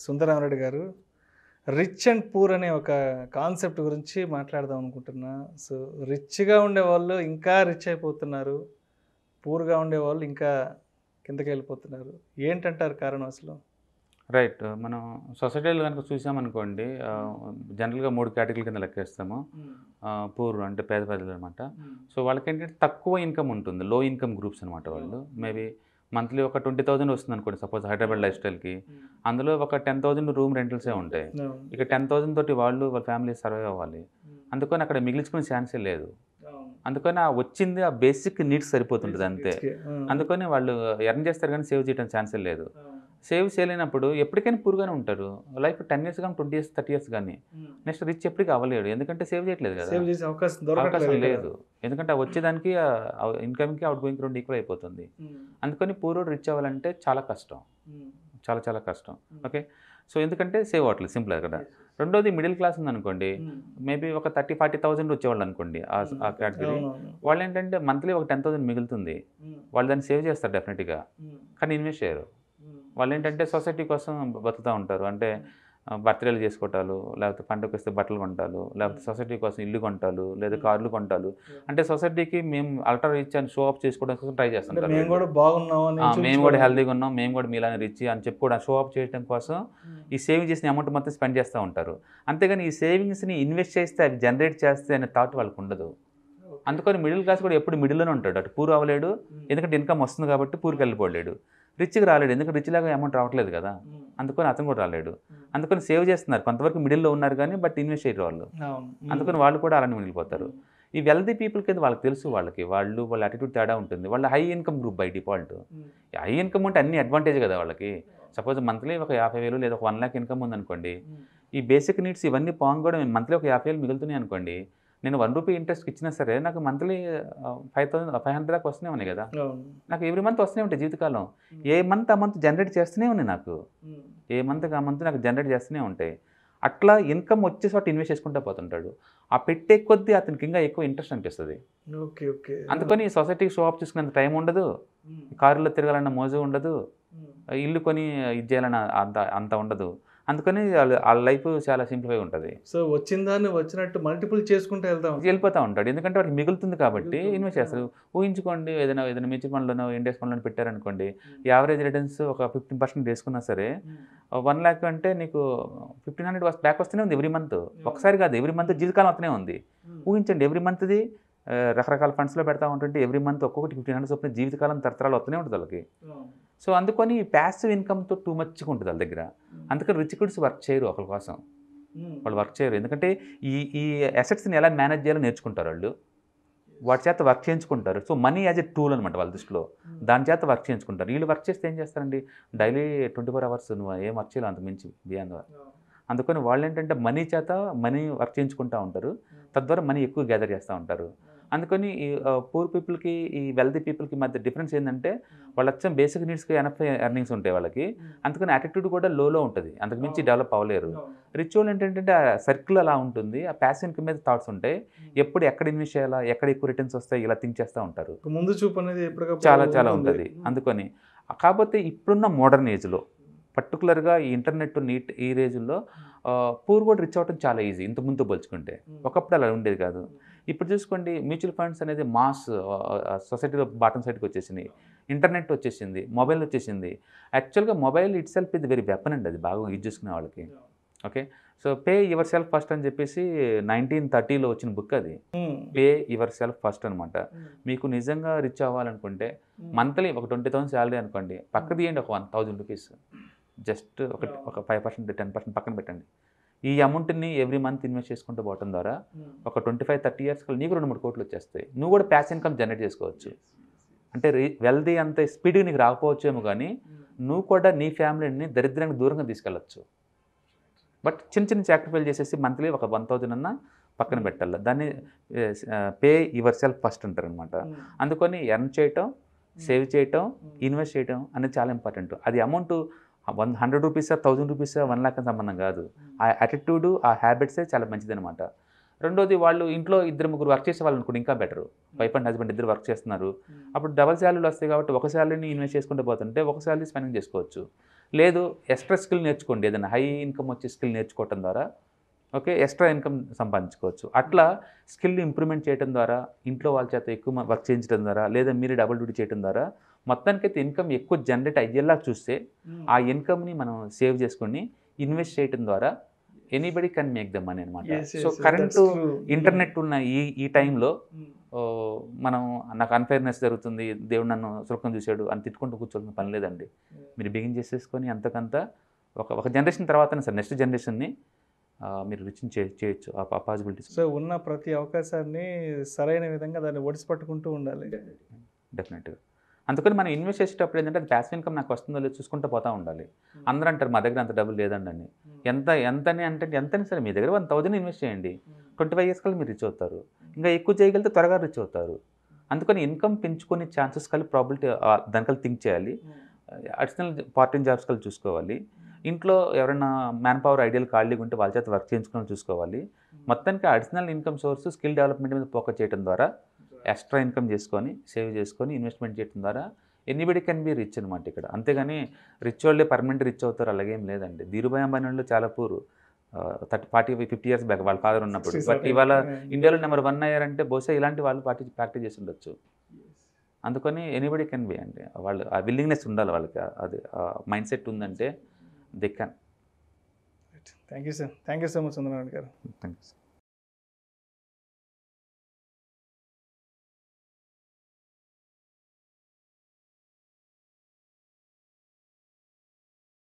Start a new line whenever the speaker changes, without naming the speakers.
సుందరామరెడ్డి గారు rich and poor అనే ఒక కాన్సెప్ట్ గురించి మాట్లాడదాం అనుకుంటున్నా సో రిచ్గా ఉండే వాళ్ళు ఇంకా రిచ్ అయిపోతున్నారు పూర్గా ఉండే వాళ్ళు ఇంకా కిందకి వెళ్ళిపోతున్నారు ఏంటంటారు కారణం అసలు
రైట్ మనం సొసైటీలో కనుక చూసామనుకోండి జనరల్గా మూడు కేటగిరీ కింద లెక్కేస్తాము పూర్ అంటే పేద ప్రజలు అనమాట సో వాళ్ళకి ఏంటంటే తక్కువ ఇన్కమ్ ఉంటుంది లో ఇన్కమ్ గ్రూప్స్ అనమాట వాళ్ళు మేబీ మంత్లీ ఒక ట్వంటీ థౌసండ్ వస్తుంది అనుకోండి సపోజ్ హైదరాబాద్ లైఫ్ స్టైల్కి అందులో ఒక టెన్ థౌసండ్ రూమ్ రెంటల్సే ఉంటాయి ఇక టెన్ థౌసండ్ తోటి వాళ్ళు వాళ్ళ ఫ్యామిలీ సర్వైవ్ అవ్వాలి అందుకని అక్కడ మిగిల్చుకునే ఛాన్సే లేదు అందుకని ఆ వచ్చింది ఆ బేసిక్ నీడ్స్ సరిపోతుంటుంది అంతే అందుకని వాళ్ళు ఎర్న్ చేస్తారు కానీ సేవ్ చేయడం ఛాన్సే లేదు సేవ్ చేయలేనప్పుడు ఎప్పటికైనా పూర్గానే ఉంటారు లైఫ్ టెన్ ఇయర్స్ కానీ ట్వంటీ ఇయర్స్ థర్టీ ఇయర్స్ కానీ నెక్స్ట్ రిచ్ ఎప్పటికీ అవ్వలేడు ఎందుకంటే సేవ్ చేయట్లేదు కదా
సేవ్ చేసే అవకాశం
అవకాశం
దొరకట్లేదు
లేదు ఎందుకంటే ఆ వచ్చేదానికి ఇన్కమ్కి అవుట్ గోయింగ్ రెండు ఈక్వల్ అయిపోతుంది అందుకని పూర్వడు రిచ్ అవ్వాలంటే చాలా కష్టం చాలా చాలా కష్టం ఓకే సో ఎందుకంటే సేవ్ అవ్వట్లేదు సింపుల్ కదా రెండోది మిడిల్ క్లాస్ ఉందనుకోండి మేబీ ఒక థర్టీ ఫార్టీ థౌసండ్ వచ్చేవాళ్ళు అనుకోండి ఆ- ఆ కేటగిరీ వాళ్ళు ఏంటంటే మంత్లీ ఒక టెన్ థౌసండ్ మిగులుతుంది వాళ్ళు దాన్ని సేవ్ చేస్తారు డెఫినెట్గా కానీ ఇన్వెస్ట్ చేయరు వాళ్ళు ఏంటంటే సొసైటీ కోసం బతుకుతూ ఉంటారు అంటే బర్త్డేలు చేసుకోవటాలు లేకపోతే పండుగకి వస్తే బట్టలు కొంటాలు లేకపోతే సొసైటీ కోసం ఇల్లు కొంటాలు లేదా కార్లు కొంటాలు అంటే సొసైటీకి మేము అల్ట్రా రిచ్ అని షో ఆఫ్ చేసుకోవడం కోసం ట్రై
అంటే
చేస్తుంటారు
మేము
వీళ్ళు.
కూడా బాగున్నాం అని
ఆ, మేము కూడా
చూపించుకోవడం.
హెల్తీగా ఉన్నాం మేము కూడా మీలానే రిచ్ అని చెప్పుకోవడం షో ఆఫ్ చేయడం కోసం ఈ సేవింగ్ చేసిన అమౌంట్ మొత్తం స్పెండ్ చేస్తూ ఉంటారు అంతేగాని ఈ సేవింగ్స్ని ఇన్వెస్ట్ చేస్తే అవి జనరేట్ చేస్తే అనే థాట్ వాళ్ళకు ఉండదు అందుకని మిడిల్ క్లాస్ కూడా ఎప్పుడు మిడిల్లోనే ఉంటాడు అటు పూర్ అవ్వలేడు ఎందుకంటే ఇన్కమ్ వస్తుంది కాబట్టి పూర్కి వెళ్ళిపోలేడు రిచ్కి రాలేడు ఎందుకంటే రిచ్ లాగా అమౌంట్ రావట్లేదు కదా అందుకని అతను కూడా రాలేడు అందుకని సేవ్ చేస్తున్నారు కొంతవరకు మిడిల్లో ఉన్నారు కానీ బట్ ఇన్వెస్ట్ చేయరు వాళ్ళు
అవును
అందుకని వాళ్ళు కూడా అలానే మిగిలిపోతారు ఈ వెల్దీ పీపుల్ కింద వాళ్ళకి తెలుసు వాళ్ళకి వాళ్ళు వాళ్ళ అటిట్యూడ్ తేడా ఉంటుంది వాళ్ళ high income group by default high income ఉంటే అన్ని అడ్వాంటేజ్ కదా వాళ్ళకి సపోజ్ మంత్లీ ఒక యాభై వేలు లేదా ఒక వన్ ల్యాక్ ఇన్కమ్ ఉందనుకోండి ఈ బేసిక్ నీడ్స్ ఇవన్నీ పాంగ్ కూడా మంత్లీ ఒక యాభై వేలు మిగులుతున్నాయి అనుకోండి నేను వన్ రూపీ ఇంట్రెస్ట్ ఇచ్చినా సరే నాకు monthly five thousand five hundred దాకా వస్తూనే ఉన్నాయి కదా
అవును
నాకు ఎవ్రీ మంత్ వస్తూనే ఉంటాయి జీవితకాలం ఏ మంత్ ఆ మంత్ జనరేట్ చేస్తూనే ఉన్నాయి నాకు ఏ మంత్ ఆ మంత్ నాకు జనరేట్ చేస్తూనే ఉంటాయి అట్లా ఇన్కమ్ వచ్చే చోట ఇన్వెస్ట్ చేసుకుంటూ పోతుంటాడు ఆ పెట్టే కొద్దీ అతనికి ఇంకా ఎక్కువ ఇంట్రెస్ట్ అనిపిస్తుంది
ఓకే ఓకే
అందుకని సొసైటీకి షో ఆఫ్ చేసుకునేంత టైం ఉండదు కారులో తిరగాలన్న మోజు ఉండదు ఇల్లు కొని ఇది చేయాలన్న అంత అంత ఉండదు అందుకని వాళ్ళ వాళ్ళ లైఫ్ చాలా సింప్లిఫై ఉంటుంది
సో వచ్చిన దాన్ని వచ్చినట్టు మల్టిపుల్ చేసుకుంటూ వెళ్తాం
వెళ్ళిపోతూ ఉంటాడు ఎందుకంటే వాడికి మిగులుతుంది కాబట్టి ఇన్వెస్ట్ చేస్తారు ఊహించుకోండి ఏదైనా ఏదైనా మ్యూచువల్ ఫండ్లోనో ఇండెక్స్ ఫండ్లోనో పెట్టారనుకోండి యావరేజ్ రిటర్న్స్ ఒక ఫిఫ్టీన్ పర్సెంట్ వేసుకున్నా సరే వన్ ల్యాక్ అంటే నీకు ఫిఫ్టీన్ హండ్రెడ్ వస్తే బ్యాక్ వస్తూనే ఉంది ఎవ్రీ మంత్ ఒకసారి కాదు ఎవ్రీ మంత్ జీవితకాలం వస్తూనే ఉంది ఊహించండి ఎవ్రీ మంత్ది రకరకాల ఫండ్స్లో పెడతా ఉంటుంటే ఎవ్రీ మంత్ ఒక్కొక్కటి ఫిఫ్టీన్ హండ్రెడ్ చొప్పున జీవితకాలం తరతరాలు వస్తూనే ఉంటుంది వాళ్ళకి సో అందుకని ప్యాసివ్ ఇన్కమ్తో టూ మచ్గా ఉంటుంది వాళ్ళ దగ్గర అందుకని రిచ్ కిడ్స్ వర్క్ చేయరు ఒకరి కోసం వాళ్ళు వర్క్ చేయరు ఎందుకంటే ఈ ఈ అసెట్స్ని ఎలా మేనేజ్ చేయాలో నేర్చుకుంటారు వాళ్ళు వాటి చేత వర్క్ చేయించుకుంటారు so money as a tool అనమాట వాళ్ళ దృష్టిలో దాని చేత వర్క్ చేయించుకుంటారు వీళ్ళు వర్క్ చేస్తే ఏం చేస్తారండి డైలీ ట్వంటీ ఫోర్ అవర్స్ నువ్వు ఏం వర్క్ చేయాలి అంత మించి బియాండ్ అందుకని వాళ్ళు ఏంటంటే మనీ చేత మనీ వర్క్ చేయించుకుంటూ ఉంటారు తద్వారా మనీ ఎక్కువ గ్యాదర్ చేస్తూ ఉంటారు అందుకని ఈ పూర్ పీపుల్కి ఈ వెల్దీ పీపుల్కి మధ్య డిఫరెన్స్ ఏంటంటే వాళ్ళు వచ్చే బేసిక్ నీడ్స్కి ఎనఫ్ ఎర్నింగ్స్ ఉంటాయి వాళ్ళకి అందుకని యాటిట్యూడ్ కూడా లోలో ఉంటుంది అంతకు మించి డెవలప్ అవ్వలేరు రిచ్ వాళ్ళు ఏంటంటే ఆ సర్కిల్ అలా ఉంటుంది ఆ ప్యాసివ్ ఇన్కమ్ మీద థాట్స్ ఉంటాయి ఎప్పుడు ఎక్కడ ఇన్వెస్ట్ చేయాలా ఎక్కడ ఎక్కువ రిటర్న్స్ వస్తాయి ఇలా థింక్ చేస్తూ ఉంటారు
ముందు చూపు అనేది ఎప్పటికప్పుడు
చాలా చాలా ఉంటుంది అందుకని కాకపోతే ఇప్పుడున్న మోడర్న్ ఏజ్లో పర్టికులర్గా ఈ ఇంటర్నెట్ నీట్ ఈ రేజ్లో పూర్ కూడా రిచ్ అవ్వడం చాలా ఈజీ ఇంత ముందు పోల్చుకుంటే ఒకప్పుడు అలా ఉండేది కాదు ఇప్పుడు చూసుకోండి మ్యూచువల్ ఫండ్స్ అనేది మాస్ సొసైటీలో బాటం సైడ్కి వచ్చేసింది ఇంటర్నెట్ వచ్చేసింది మొబైల్ వచ్చేసింది యాక్చువల్గా మొబైల్ ఇట్ సెల్ఫ్ ఇది వెరీ వెపన్ అండి అది బాగా యూజ్ చేసుకునే వాళ్ళకి okay so pay yourself first అని చెప్పేసి నైన్టీన్ థర్టీలో వచ్చిన బుక్ అది పే యువర్ సెల్ఫ్ ఫస్ట్ అనమాట మీకు నిజంగా రిచ్ అవ్వాలనుకుంటే మంత్లీ ఒక ట్వంటీ థౌసండ్ శాలరీ అనుకోండి పక్క తీయండి ఒక వన్ థౌజండ్ రూపీస్ జస్ట్ ఒక ఒక ఫైవ్ పర్సెంట్ టెన్ పర్సెంట్ పక్కన పెట్టండి ఈ అమౌంట్ని ఎవ్రీ మంత్ ఇన్వెస్ట్ చేసుకుంటూ పోవటం ద్వారా ఒక ట్వంటీ ఫైవ్ థర్టీ ఇయర్స్ నీకు రెండు మూడు కోట్లు వచ్చేస్తాయి నువ్వు కూడా ప్యాస్ ఇన్కమ్ జనరేట్ చేసుకోవచ్చు అంటే వెల్దీ అంత స్పీడ్గా నీకు రాకపోవచ్చేమో కానీ నువ్వు కూడా నీ ఫ్యామిలీని దరిద్రానికి దూరంగా తీసుకెళ్ళచ్చు బట్ చిన్న చిన్న సాక్రిఫైల్ చేసేసి మంత్లీ ఒక వన్ థౌజండ్ అన్న పక్కన పెట్టాలి దాన్ని పే యువర్ సెల్ఫ్ ఫస్ట్ అంటారు అనమాట అందుకని ఎర్న్ చేయటం సేవ్ చేయటం ఇన్వెస్ట్ చేయటం అనేది చాలా ఇంపార్టెంట్ అది అమౌంట్ వన్ హండ్రెడ్ రూపీసా థౌజండ్ రూపీసా వన్ ల్యాక్ సంబంధం కాదు ఆ యాటిట్యూడ్ ఆ హ్యాబిట్సే చాలా మంచిదన్నమాట రెండోది వాళ్ళు ఇంట్లో ఇద్దరు ముగ్గురు వర్క్ చేసే వాళ్ళు అనుకోండి ఇంకా బెటర్ వైఫ్ అండ్ హస్బెండ్ ఇద్దరు వర్క్ చేస్తున్నారు అప్పుడు డబల్ శాలరీలు వస్తాయి కాబట్టి ఒక శాలరీని ఇన్వెస్ట్ చేసుకుంటూ పోతుంటే ఒక శాలరీ స్పెండింగ్ చేసుకోవచ్చు లేదు ఎక్స్ట్రా స్కిల్ నేర్చుకోండి ఏదైనా హై ఇన్కమ్ వచ్చే స్కిల్ నేర్చుకోవటం ద్వారా ఓకే ఎక్స్ట్రా ఇన్కమ్ సంపాదించుకోవచ్చు అట్లా స్కిల్ ఇంప్రూవ్మెంట్ చేయడం ద్వారా ఇంట్లో వాళ్ళ చేత ఎక్కువ వర్క్ చేయించడం ద్వారా లేదా మీరు డబుల్ డ్యూటీ చేయడం ద్వారా మొత్తానికైతే ఇన్కమ్ ఎక్కువ జనరేట్ అయ్యేలా చూస్తే ఆ ఇన్కమ్ని మనం సేవ్ చేసుకొని ఇన్వెస్ట్ చేయడం ద్వారా anybody can make the money అనమాట సో కరెంట్ ఇంటర్నెట్ ఉన్న ఈ ఈ టైంలో ఓ, మనం నాకు అన్ఫైర్నెస్ జరుగుతుంది దేవుడు నన్ను సుఖం చూశాడు అని తిట్టుకుంటూ కూర్చోవాల్సిన పని లేదండి మీరు బిగిన్ చేసేసుకొని అంతకంత ఒక ఒక జనరేషన్ తర్వాత సార్ నెక్స్ట్ జనరేషన్ని మీరు రిచ్ చే చేయొచ్చు ఆ పాసిబిలిటీస్
సో ఉన్న ప్రతి అవకాశాన్ని సరైన విధంగా దాన్ని ఒడిసి పట్టుకుంటూ ఉండాలి
డెఫినెట్గా అందుకని మనం ఇన్వెస్ట్ చేసేటప్పుడు ఏంటంటే అది ప్యాసివ్ ఇన్కమ్ నాకు వస్తుందో లేదో చూసుకుంటూ పోతా ఉండాలి అందరూ అంటారు మా దగ్గర అంత డబ్బులు లేదండి అని ఎంత ఎంతని అంటే ఎంతని సరే మీ దగ్గర వన్ థౌజండ్ ఇన్వెస్ట్ చేయండి ట్వంటీ ఫైవ్ ఇయర్స్ కల్లా మీరు రిచ్ అవుతారు ఇంకా ఎక్కువ చేయగలిగితే త్వరగా రిచ్ అవుతారు అందుకని ఇన్కమ్ పెంచుకునే ఛాన్సెస్ కలిపి ప్రాబిలిటీ దానికల్ థింక్ చేయాలి అడిషనల్ పార్ట్ టైం జాబ్స్ కలిసి చూసుకోవాలి ఇంట్లో ఎవరైనా మ్యాన్ పవర్ ఐడియల్ ఖాళీగా ఉంటే వాళ్ళ చేత వర్క్ చేయించుకొని చూసుకోవాలి మొత్తానికి additional income source skill development మీద ఫోకస్ చేయడం ద్వారా ఎక్స్ట్రా ఇన్కమ్ చేసుకొని సేవ్ చేసుకొని ఇన్వెస్ట్మెంట్ చేయడం ద్వారా ఎనీబడి కెన్ బి రిచ్ అనమాట ఇక్కడ అంతేగాని రిచ్ వాళ్ళే పర్మనెంట్ రిచ్ అవుతారు అలాగేం లేదండి ధీరుభాయ్ అంబానీ వాళ్ళు చాలా poor thirty forty fifty years back వాళ్ళ ఫాదర్ ఉన్నప్పుడు బట్ ఇవాళ ఇండియాలో నెంబర్ వన్ అయ్యారంటే బహుశా ఇలాంటి వాళ్ళు పార్టీ ప్రాక్టీస్ చేసి ఉండొచ్చు అందుకని ఎనీబడి కెన్ బి అండి వాళ్ళు ఆ విల్లింగ్నెస్ ఉండాలి వాళ్ళకి అది మైండ్ సెట్ ఉందంటే they can
thank you sir thank you so much Chandranarayana garu
thanks